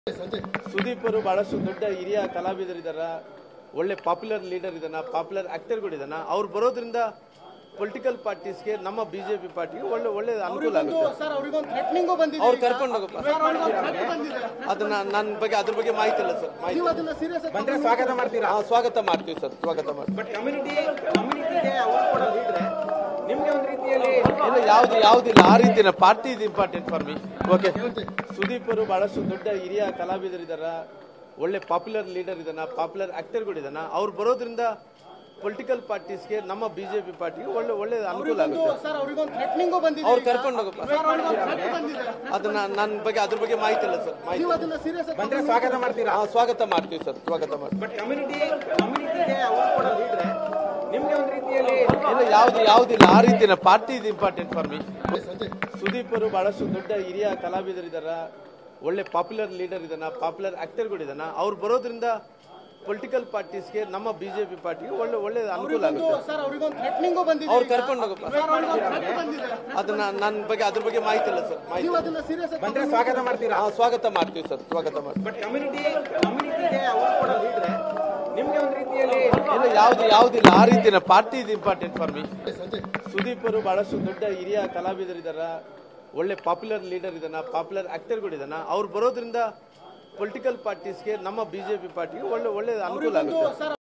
ಸುದೀಪ್ ಅವರು ಬಹಳಷ್ಟು ದೊಡ್ಡ ಹಿರಿಯ ಕಲಾವಿದರಿದಾರ ಒಳ್ಳೆ ಪಾಪ್ಯುಲರ್ ಲೀಡರ್ ಇದನ್ನ ಪಾಪ್ಯುಲರ್ ಆಕ್ಟರ್ಗಳಿದಾನ ಅವ್ರು ಬರೋದ್ರಿಂದ ಪೊಲಿಟಿಕಲ್ ಪಾರ್ಟೀಸ್ಗೆ ನಮ್ಮ ಬಿಜೆಪಿ ಪಾರ್ಟಿಗೆ ಒಳ್ಳೆ ಒಳ್ಳೆ ಅನುಕೂಲ ಆಗುತ್ತೆ ಸರ್ ಅವರಿಗೊಂದು ಥ್ರೆಟ್ನಿಂಗು ಬಂದಿದೆ ಅವ್ರು ಈಗ. ಕರ್ಕೊಂಡು ಹೋಗಪ್ಪ ಸರ್, ಅವ್ರಿಗೊಂದು threat ಬಂದಿದೆ. ಅದನ್ನ ನನ್ನ ಬಗ್ಗೆ ಅದ್ರ ಬಗ್ಗೆ ಮಾಹಿತಿ ಇಲ್ಲ ಸರ್ ಮಾಹಿತಿ ನೀವು ಅದನ್ನ ಸೀರಿಯಸ್ ಬಂದ್ರೆ ಸ್ವಾಗತ ಮಾಡ್ತೀರಾ ಹಾ, ಸ್ವಾಗತ ಮಾಡ್ತೀವಿ ಸರ್ ಸ್ವಾಗತ ಮಾಡ್ತೀವಿ ಬಟ್ ಕಮ್ಯುನಿಟಿ ಕಮ್ಯುನಿಟಿಗೆ ಅವ್ರು ಕೂಡ ಲೀಡ್ರೆ ನಿಮ್ಗೆ ಒಂದು ರೀತಿಯಲ್ಲಿ ಇಲ್ಲ ಯಾವ್ದು ಯಾವ್ದಿಲ್ಲ ಆ ರೀತಿನ ಪಾರ್ಟಿ ಇದು important for me okay Sudeep ಅವರು ಬಹಳಷ್ಟು ದೊಡ್ಡ ಹಿರಿಯ ಕಲಾವಿದರಿದಾರ ಒಳ್ಳೆ ಪಾಪ್ಯುಲರ್ ಲೀಡರ್ ಇದನ್ನ ಪಾಪ್ಯುಲರ್ ಆಕ್ಟರ್ಗಳಿದಾನ ಅವ್ರು ಬರೋದ್ರಿಂದ ಪೊಲಿಟಿಕಲ್ ಪಾರ್ಟೀಸ್ಗೆ ನಮ್ಮ ಬಿಜೆಪಿ ಪಾರ್ಟಿಗೆ ಒಳ್ಳೆ ಒಳ್ಳೆ ಅನುಕೂಲ ಆಗುತ್ತೆ ಸರ್ ಅವರಿಗೊಂದು ಥ್ರೆಟ್ನಿಂಗು ಬಂದಿದೆ ಅವ್ರು ಈಗ. ಕರ್ಕೊಂಡು ಹೋಗಪ್ಪ ಸರ್, ಅವ್ರಿಗೊಂದು threat ಬಂದಿದೆ. ಅದನ್ನ ನನ್ನ ಬಗ್ಗೆ ಅದ್ರ ಬಗ್ಗೆ ಮಾಹಿತಿ ಇಲ್ಲ ಸರ್ ಮಾಹಿತಿ ನೀವು ಅದನ್ನ ಸೀರಿಯಸ್ ಬಂದ್ರೆ ಸ್ವಾಗತ ಮಾಡ್ತೀರಾ ಹಾ, ಸ್ವಾಗತ ಮಾಡ್ತೀವಿ ಸರ್ ಸ್ವಾಗತ ಮಾಡ್ತೀವಿ ಬಟ್ ಕಮ್ಯುನಿಟಿ ಕಮ್ಯುನಿಟಿಗೆ ಅವ್ರು ಕೂಡ ಲೀಡ್ರೆ ನಿಮ್ಗೆ ಒಂದು ರೀತಿಯಲ್ಲಿ ಇಲ್ಲ ಯಾವ್ದು ಯಾವ್ದಿಲ್ಲ ಆ ರೀತಿನ ಪಾರ್ಟಿ ಇದು ಇಂಪಾರ್ಟೆಂಟ್ ಫಾರ್ ಮಿ ಸುದೀಪ್ ಅವರು ಬಹಳಷ್ಟು ದೊಡ್ಡ ಹಿರಿಯ ಕಲಾವಿದರಿದಾರ ಒಳ್ಳೆ ಪಾಪ್ಯುಲರ್ ಲೀಡರ್ ಇದನ್ನ ಪಾಪ್ಯುಲರ್ ಆಕ್ಟರ್ಗಳಿದಾನ ಅವ್ರು ಬರೋದ್ರಿಂದ ಪೊಲಿಟಿಕಲ್ ಪಾರ್ಟೀಸ್ಗೆ ನಮ್ಮ ಬಿಜೆಪಿ ಪಾರ್ಟಿಗೆ ಒಳ್ಳೆ ಒಳ್ಳೆ ಅನುಕೂಲ ಆಗುತ್ತೆ ಸರ್ ಅವರಿಗೊಂದು ಥ್ರೆಟ್ನಿಂಗು ಬಂದಿದೆ ಅವ್ರು ಈಗ. ಕರ್ಕೊಂಡು ಹೋಗಪ್ಪ ಸರ್, ಅವ್ರಿಗೊಂದು threat ಬಂದಿದೆ. ಅದನ್ನ ನನ್ನ ಬಗ್ಗೆ ಅದ್ರ ಬಗ್ಗೆ ಮಾಹಿತಿ ಇಲ್ಲ ಸರ್ ಮಾಹಿತಿ ನೀವು ಅದನ್ನ ಸೀರಿಯಸ್ ಬಂದ್ರೆ ಸ್ವಾಗತ ಮಾಡ್ತೀರಾ ಹಾ, ಸ್ವಾಗತ ಮಾಡ್ತೀವಿ ಸರ್ ಸ್ವಾಗತ ಮಾಡ್ತೀವಿ ಬಟ್ ಕಮ್ಯುನಿಟಿ ಕಮ್ಯುನಿಟಿಗೆ ಅವ್ರು ಕೂಡ ಲೀಡ್ರೆ ನಿಮ್ಗೆ ಒಂದು ರೀತಿಯಲ್ಲಿ ಇಲ್ಲ ಯಾವ್ದು ಯಾವ್ದಿಲ್ಲ ಆ ರೀತಿನ ಪಾರ್ಟಿ ಇದು ಇಂಪಾರ್ಟೆಂಟ್ ಫಾರ್ ಮಿ ಸುದೀಪ್ ಅವರು ಬಹಳಷ್ಟು ದೊಡ್ಡ ಹಿರಿಯ ಕಲಾವಿದರಿದಾರ ಒಳ್ಳೆ ಪಾಪ್ಯುಲರ್ ಲೀಡರ್ ಇದನ್ನ ಪಾಪ್ಯುಲರ್ ಆಕ್ಟರ್ಗಳಿದಾನ ಅವ್ರು ಬರೋದ್ರಿಂದ ಪೊಲಿಟಿಕಲ್ ಪಾರ್ಟೀಸ್ಗೆ ನಮ್ಮ ಬಿಜೆಪಿ ಪಾರ್ಟಿಗೆ ಒಳ್ಳೆ ಒಳ್ಳೆ ಅನುಕೂಲ ಆಗುತ್ತೆ ಸರ್